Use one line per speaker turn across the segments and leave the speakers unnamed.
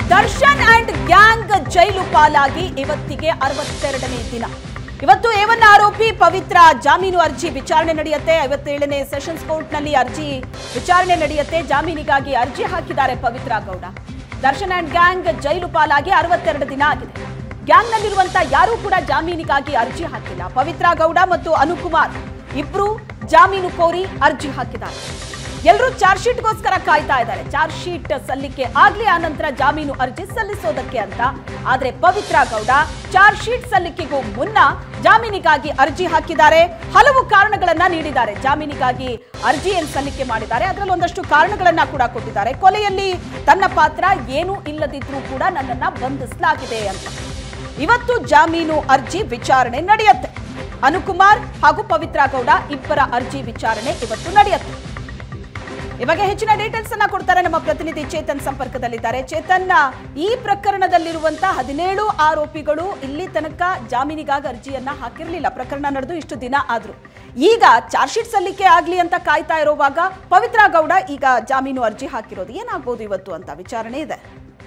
Darshan and gang jail ಪಾಲಾಗಿ ಇವತ್ತಿಗೆ ಅರವತ್ತೆರಡನೇ ದಿನ ಇವತ್ತು ಏವನ್ ಆರೋಪಿ ಪವಿತ್ರ ಜಾಮೀನು ಅರ್ಜಿ ವಿಚಾರಣೆ ನಡೆಯುತ್ತೆ ಐವತ್ತೇಳನೇ ಸೆಷನ್ಸ್ ಕೋರ್ಟ್ನಲ್ಲಿ ಅರ್ಜಿ ವಿಚಾರಣೆ ನಡೆಯುತ್ತೆ ಜಾಮೀನಿಗಾಗಿ ಅರ್ಜಿ ಹಾಕಿದ್ದಾರೆ Pavithra Gowda Darshan and gang jail ಪಾಲಾಗಿ ಅರವತ್ತೆರಡು ದಿನ ಆಗಿದೆ ಗ್ಯಾಂಗ್ನಲ್ಲಿರುವಂತ ಯಾರೂ ಕೂಡ ಜಾಮೀನಿಗಾಗಿ ಅರ್ಜಿ ಹಾಕಿಲ್ಲ ಪವಿತ್ರ ಗೌಡ ಮತ್ತು ಅನುಕುಮಾರ್ ಇಬ್ರು ಜಾಮೀನು ಕೋರಿ ಅರ್ಜಿ ಹಾಕಿದ್ದಾರೆ ಎಲ್ಲರೂ ಚಾರ್ಜ್ ಶೀಟ್ಗೋಸ್ಕರ ಕಾಯ್ತಾ ಇದ್ದಾರೆ ಚಾರ್ಜ್ ಶೀಟ್ ಸಲ್ಲಿಕೆ ಆಗ್ಲಿ ಆ ನಂತರ ಜಾಮೀನು ಅರ್ಜಿ ಸಲ್ಲಿಸೋದಕ್ಕೆ ಅಂತ ಆದ್ರೆ ಪವಿತ್ರ ಗೌಡ ಚಾರ್ಜ್ ಶೀಟ್ ಸಲ್ಲಿಕೆಗೂ ಮುನ್ನ ಜಾಮೀನಿಗಾಗಿ ಅರ್ಜಿ ಹಾಕಿದ್ದಾರೆ ಹಲವು ಕಾರಣಗಳನ್ನ ನೀಡಿದ್ದಾರೆ ಜಾಮೀನಿಗಾಗಿ ಅರ್ಜಿಯನ್ನು ಸಲ್ಲಿಕೆ ಮಾಡಿದ್ದಾರೆ ಅದರಲ್ಲಿ ಒಂದಷ್ಟು ಕಾರಣಗಳನ್ನ ಕೂಡ ಕೊಟ್ಟಿದ್ದಾರೆ ಕೊಲೆಯಲ್ಲಿ ತನ್ನ ಪಾತ್ರ ಏನೂ ಇಲ್ಲದಿದ್ರೂ ಕೂಡ ನನ್ನನ್ನ ಬಂಧಿಸಲಾಗಿದೆ ಅಂತ ಇವತ್ತು ಜಾಮೀನು ಅರ್ಜಿ ವಿಚಾರಣೆ ನಡೆಯುತ್ತೆ ಅನುಕುಮಾರ್ ಹಾಗೂ ಪವಿತ್ರ ಗೌಡ ಇಬ್ಬರ ಅರ್ಜಿ ವಿಚಾರಣೆ ಇವತ್ತು ನಡೆಯುತ್ತೆ ಈ ಬಗ್ಗೆ ಹೆಚ್ಚಿನ ಡೀಟೇಲ್ಸ್ ಅನ್ನ ಕೊಡ್ತಾರೆ ನಮ್ಮ ಪ್ರತಿನಿಧಿ ಚೇತನ್ ಸಂಪರ್ಕದಲ್ಲಿದ್ದಾರೆ ಚೇತನ್ ಈ ಪ್ರಕರಣದಲ್ಲಿರುವಂತಹ ಹದಿನೇಳು ಆರೋಪಿಗಳು ಇಲ್ಲಿ ತನಕ ಜಾಮೀನಿಗಾಗಿ ಅರ್ಜಿಯನ್ನ ಹಾಕಿರಲಿಲ್ಲ ಪ್ರಕರಣ ನಡೆದು ಇಷ್ಟು ದಿನ ಆದ್ರು ಈಗ ಚಾರ್ಜ್ ಶೀಟ್ ಸಲ್ಲಿಕೆ ಆಗ್ಲಿ ಅಂತ ಕಾಯ್ತಾ ಇರುವಾಗ ಪವಿತ್ರ ಗೌಡ ಈಗ ಜಾಮೀನು ಅರ್ಜಿ ಹಾಕಿರೋದು ಏನಾಗ್ಬೋದು ಇವತ್ತು ಅಂತ ವಿಚಾರಣೆ ಇದೆ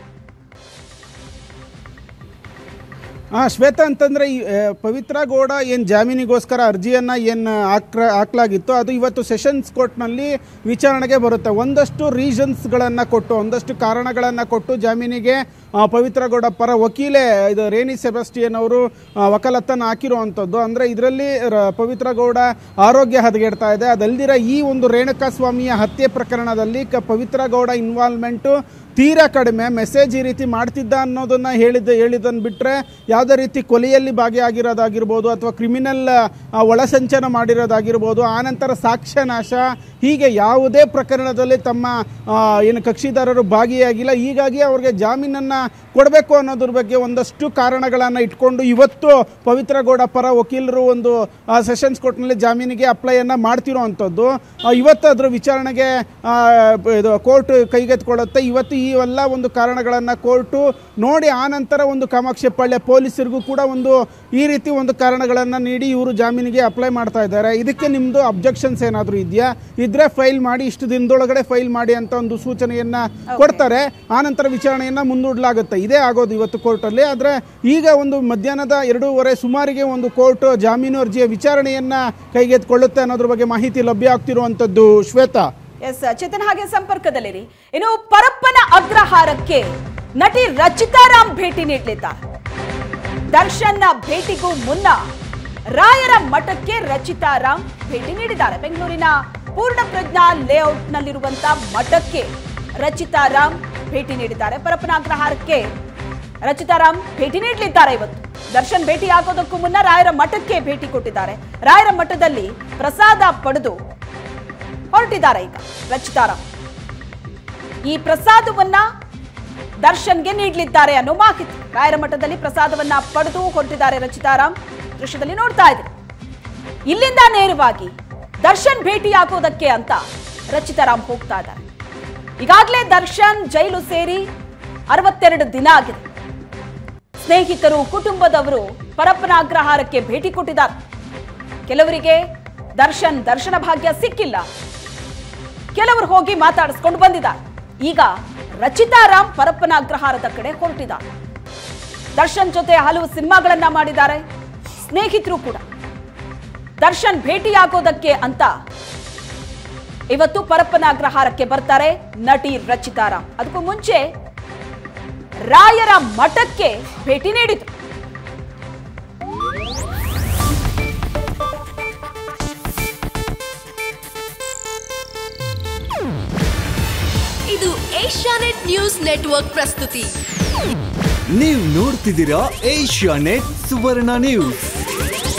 ಹಾಂ ಶ್ವೇತಾ ಅಂತಂದರೆ ಈ ಆ, ಪವಿತ್ರ ಗೌಡ ಏನು ಜಾಮೀನಿಗೋಸ್ಕರ ಅರ್ಜಿಯನ್ನು ಏನು ಹಾಕ್ರ ಹಾಕಲಾಗಿತ್ತು ಅದು ಇವತ್ತು ಸೆಷನ್ಸ್ ಕೋರ್ಟ್ನಲ್ಲಿ ವಿಚಾರಣೆಗೆ ಬರುತ್ತೆ ಒಂದಷ್ಟು ರೀಸನ್ಸ್ಗಳನ್ನು ಕೊಟ್ಟು ಒಂದಷ್ಟು ಕಾರಣಗಳನ್ನು ಕೊಟ್ಟು ಜಾಮೀನಿಗೆ ಆ, ಪವಿತ್ರ ಗೌಡ ಪರ ವಕೀಲೆ ಇದು ರೇಣಿ ಸೆಬಾಸ್ಟಿಯನ್ ಅವರು ಆ, ವಕಾಲತ್ತನ್ನು ಹಾಕಿರುವಂಥದ್ದು ಅಂದರೆ ಇದರಲ್ಲಿ ರ- ಪವಿತ್ರ ಗೌಡ ಆರೋಗ್ಯ ಹದಗೆಡ್ತಾ ಇದೆ ಅದಲ್ದಿರ ಈ ಒಂದು ರೇಣುಕಾ ಸ್ವಾಮಿಯ ಹತ್ಯೆ ಪ್ರಕರಣದಲ್ಲಿ ಕ ಪವಿತ್ರ ಗೌಡ ಇನ್ವಾಲ್ವ್ಮೆಂಟು ತೀರಾ ಕಡಿಮೆ ಮೆಸೇಜ್ ಈ ರೀತಿ ಮಾಡ್ತಿದ್ದ ಅನ್ನೋದನ್ನ ಹೇಳಿದ ಹೇಳಿದ್ದನ್ನು ಬಿಟ್ಟರೆ ಯಾವುದೇ ರೀತಿ ಕೊಲೆಯಲ್ಲಿ ಭಾಗಿಯಾಗಿರೋದಾಗಿರ್ಬೋದು ಅಥವಾ ಕ್ರಿಮಿನಲ್ ಒಳಸಂಚನ ಮಾಡಿರೋದಾಗಿರ್ಬೋದು ಆನಂತರ ಸಾಕ್ಷ್ಯ ನಾಶ ಹೀಗೆ ಯಾವುದೇ ಪ್ರಕರಣದಲ್ಲಿ ತಮ್ಮ ಆ, ಏನು ಕಕ್ಷಿದಾರರು ಭಾಗಿಯಾಗಿಲ್ಲ ಹೀಗಾಗಿ ಅವ್ರಿಗೆ ಜಾಮೀನನ್ನು ಕೊಡಬೇಕು ಅನ್ನೋದ್ರ ಬಗ್ಗೆ ಒಂದಷ್ಟು ಕಾರಣಗಳನ್ನು ಇಟ್ಕೊಂಡು ಇವತ್ತು ಪವಿತ್ರ ಗೌಡ ಪರ ವಕೀಲರು ಒಂದು ಸೆಷನ್ಸ್ ಕೋರ್ಟ್ನಲ್ಲಿ ಜಾಮೀನಿಗೆ ಅಪ್ಲೈಯನ್ನು ಮಾಡ್ತಿರೋವಂಥದ್ದು ಆ, ಇವತ್ತು ಅದರ ವಿಚಾರಣೆಗೆ ಆ, ಇದು ಕೋರ್ಟ್ ಕೈಗೆತ್ಕೊಳ್ಳುತ್ತೆ ಇವತ್ತು ಈ ಎಲ್ಲ ಒಂದು ಕಾರಣಗಳನ್ನು ಕೋರ್ಟು ನೋಡಿ ಆನಂತರ ಒಂದು ಕಾಮಾಕ್ಷಿಪಾಳ್ಯ ಪೊಲೀಸರಿಗೂ ಕೂಡ ಒಂದು ಈ ರೀತಿ ಒಂದು ಕಾರಣಗಳನ್ನು ನೀಡಿ ಇವರು ಜಾಮೀನಿಗೆ ಅಪ್ಲೈ ಮಾಡ್ತಾ ಇದ್ದಾರೆ ಇದಕ್ಕೆ ನಿಮ್ಮದು ಅಬ್ಜೆಕ್ಷನ್ಸ್ ಏನಾದರೂ ಇದೆಯಾ ಇದ್ರೆ ಫೈಲ್ ಮಾಡಿ ಇಷ್ಟು ದಿನದೊಳಗಡೆ ಫೈಲ್ ಮಾಡಿ ಅಂತ ಒಂದು ಸೂಚನೆಯನ್ನ ಕೊಡ್ತಾರೆ ಆನಂತರ ವಿಚಾರಣೆಯನ್ನ ಮುಂದೂಡಲಾಗುತ್ತೆ ಇದೇ ಆಗೋದು ಇವತ್ತು ಕೋರ್ಟಲ್ಲಿ ಆದರೆ ಈಗ ಒಂದು ಮಧ್ಯಾಹ್ನದ ಎರಡೂವರೆ ಸುಮಾರಿಗೆ ಒಂದು ಕೋರ್ಟ್ ಜಾಮೀನು ಅರ್ಜಿಯ ವಿಚಾರಣೆಯನ್ನ ಕೈಗೆತ್ತಿಕೊಳ್ಳುತ್ತೆ ಅನ್ನೋದ್ರ ಬಗ್ಗೆ ಮಾಹಿತಿ ಲಭ್ಯ ಆಗ್ತಿರುವಂಥದ್ದು ಶ್ವೇತಾ
ಎಸ್ ಚೇತನ್ ಹಾಗೆ ಸಂಪರ್ಕದಲ್ಲಿರಿ ಇನ್ನು ಪರಪ್ಪನ ಅಗ್ರಹಾರಕ್ಕೆ ನಟಿ ರಚಿತಾ ರಾಮ್ ಭೇಟಿ ನೀಡಲಿದ್ದಾರೆ ದರ್ಶನ್ನ ಭೇಟಿಗೂ ಮುನ್ನ ರಾಯರ ಮಠಕ್ಕೆ ರಚಿತಾ ರಾಮ್ ಭೇಟಿ ನೀಡಿದ್ದಾರೆ ಬೆಂಗಳೂರಿನ ಪೂರ್ಣ ಪ್ರಜ್ಞಾ ಲೇಔಟ್ನಲ್ಲಿರುವಂತ ಮಠಕ್ಕೆ ರಚಿತಾ ರಾಮ್ ಭೇಟಿ ನೀಡಿದ್ದಾರೆ ಪರಪ್ಪನ ಅಗ್ರಹಾರಕ್ಕೆ ರಚಿತಾ ರಾಮ್ ಭೇಟಿ ನೀಡಲಿದ್ದಾರೆ ಇವತ್ತು ದರ್ಶನ್ ಭೇಟಿ ಆಗೋದಕ್ಕೂ ಮುನ್ನ ರಾಯರ ಮಠಕ್ಕೆ ಭೇಟಿ ಕೊಟ್ಟಿದ್ದಾರೆ ರಾಯರ ಮಠದಲ್ಲಿ ಪ್ರಸಾದ ಪಡೆದು ಹೊರಟಿದ್ದಾರೆ ಈಗ ರಚಿತಾರಾಮ್ ಈ ಪ್ರಸಾದವನ್ನ ದರ್ಶನ್ಗೆ ನೀಡಲಿದ್ದಾರೆ ಅನ್ನೋ ಮಾಹಿತಿ ರಾಯರ ಮಠದಲ್ಲಿ ಪ್ರಸಾದವನ್ನ ಪಡೆದು ಹೊರಟಿದ್ದಾರೆ ರಚಿತಾರಾಮ್ ದೃಶ್ಯದಲ್ಲಿ ನೋಡ್ತಾ ಇದ್ದೀರಿ ಇಲ್ಲಿಂದ ನೇರವಾಗಿ ದರ್ಶನ್ ಭೇಟಿಯಾಗೋದಕ್ಕೆ ಅಂತ ರಚಿತಾರಾಮ್ ಹೋಗ್ತಾ ಇದ್ದಾರೆ ಈಗಾಗಲೇ ದರ್ಶನ್ ಜೈಲು ಸೇರಿ ಅರವತ್ತೆರಡು ದಿನ ಆಗಿದೆ ಸ್ನೇಹಿತರು ಕುಟುಂಬದವರು ಪರಪ್ಪನ ಅಗ್ರಹಾರಕ್ಕೆ ಭೇಟಿ ಕೊಟ್ಟಿದ್ದಾರೆ ಕೆಲವರಿಗೆ ದರ್ಶನ್ ದರ್ಶನ ಭಾಗ್ಯ ಸಿಕ್ಕಿಲ್ಲ ಕೆಲವರು ಹೋಗಿ ಮಾತಾಡಿಸ್ಕೊಂಡು ಬಂದಿದ್ದಾರೆ ಈಗ ರಚಿತಾರಾಮ್ ಪರಪ್ಪನ ಅಗ್ರಹಾರದ ಕಡೆ ಹೊರಟಿದ್ದಾರೆ ದರ್ಶನ್ ಜೊತೆ ಹಲವು ಸಿನಿಮಾಗಳನ್ನ ಮಾಡಿದ್ದಾರೆ ಸ್ನೇಹಿತರು ಕೂಡ ದರ್ಶನ್ ಭೇಟಿಯಾಗೋದಕ್ಕೆ ಅಂತ ಇವತ್ತು ಪರಪ್ಪನ ಅಗ್ರಹಾರಕ್ಕೆ ಬರ್ತಾರೆ ನಟಿ ರಚಿತಾರಾಮ್ ಅದಕ್ಕೂ ಮುಂಚೆ ರಾಯರ ಮಠಕ್ಕೆ ಭೇಟಿ ನೀಡಿದ್ರು
ಇದು ಏಷ್ಯಾನೆಟ್ ನ್ಯೂಸ್ ನೆಟ್ವರ್ಕ್ ಪ್ರಸ್ತುತಿ
ನೀವು ನೋಡ್ತಿದ್ದೀರಾ ಏಷ್ಯಾ ನೆಟ್ ಸುವರ್ಣ ನ್ಯೂಸ್